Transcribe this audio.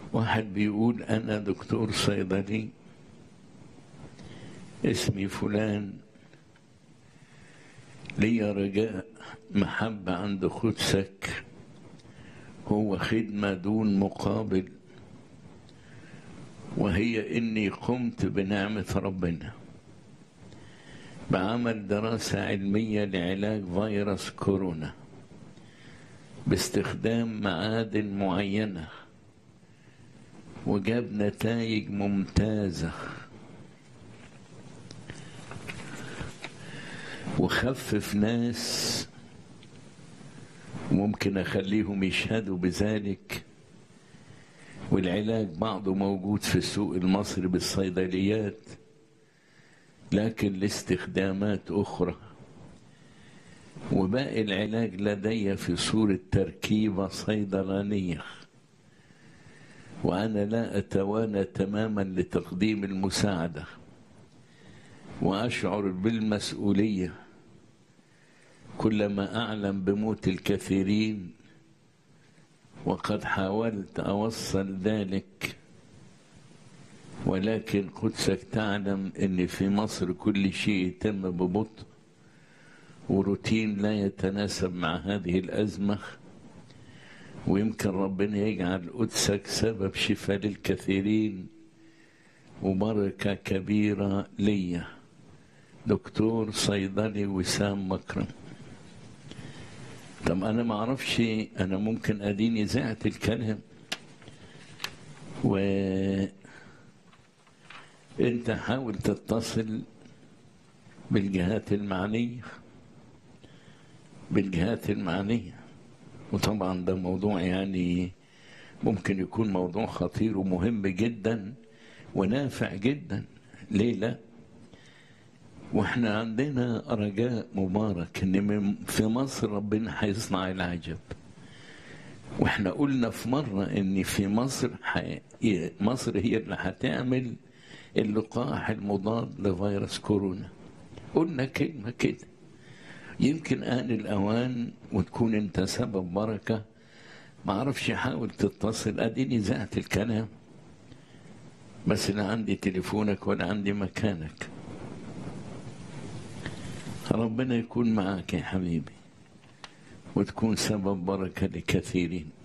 واحد بيقول أنا دكتور صيدلي اسمي فلان لي رجاء محبة عند قدسك هو خدمة دون مقابل وهي إني قمت بنعمة ربنا بعمل دراسة علمية لعلاج فيروس كورونا باستخدام معادن معينة وجاب نتائج ممتازة وخفف ناس ممكن أخليهم يشهدوا بذلك والعلاج بعضه موجود في السوق المصري بالصيدليات لكن لاستخدامات أخرى وباقي العلاج لدي في صورة تركيبة صيدلانية وأنا لا أتوانى تماما لتقديم المساعدة وأشعر بالمسؤولية كلما أعلم بموت الكثيرين وقد حاولت أوصل ذلك ولكن قدسك تعلم أن في مصر كل شيء يتم ببطء وروتين لا يتناسب مع هذه الأزمة ويمكن ربنا يجعل قدسك سبب شفاء للكثيرين وبركة كبيرة ليا دكتور صيدلي وسام مكرم طب أنا ما أعرفش أنا ممكن أديني زعت الكلام و أنت حاول تتصل بالجهات المعنية بالجهات المعنية وطبعا ده موضوع يعني ممكن يكون موضوع خطير ومهم جدا ونافع جدا ليه لا واحنا عندنا رجاء مبارك ان في مصر ربنا هيصنع العجب واحنا قلنا في مرة ان في مصر حي... مصر هي اللي هتعمل اللقاح المضاد لفيروس كورونا قلنا كلمة كده يمكن آن الأوان وتكون أنت سبب بركة ما أعرفش حاول تتصل أديني زعت الكلام بس لا عندي تليفونك ولا عندي مكانك ربنا يكون معك يا حبيبي وتكون سبب بركة لكثيرين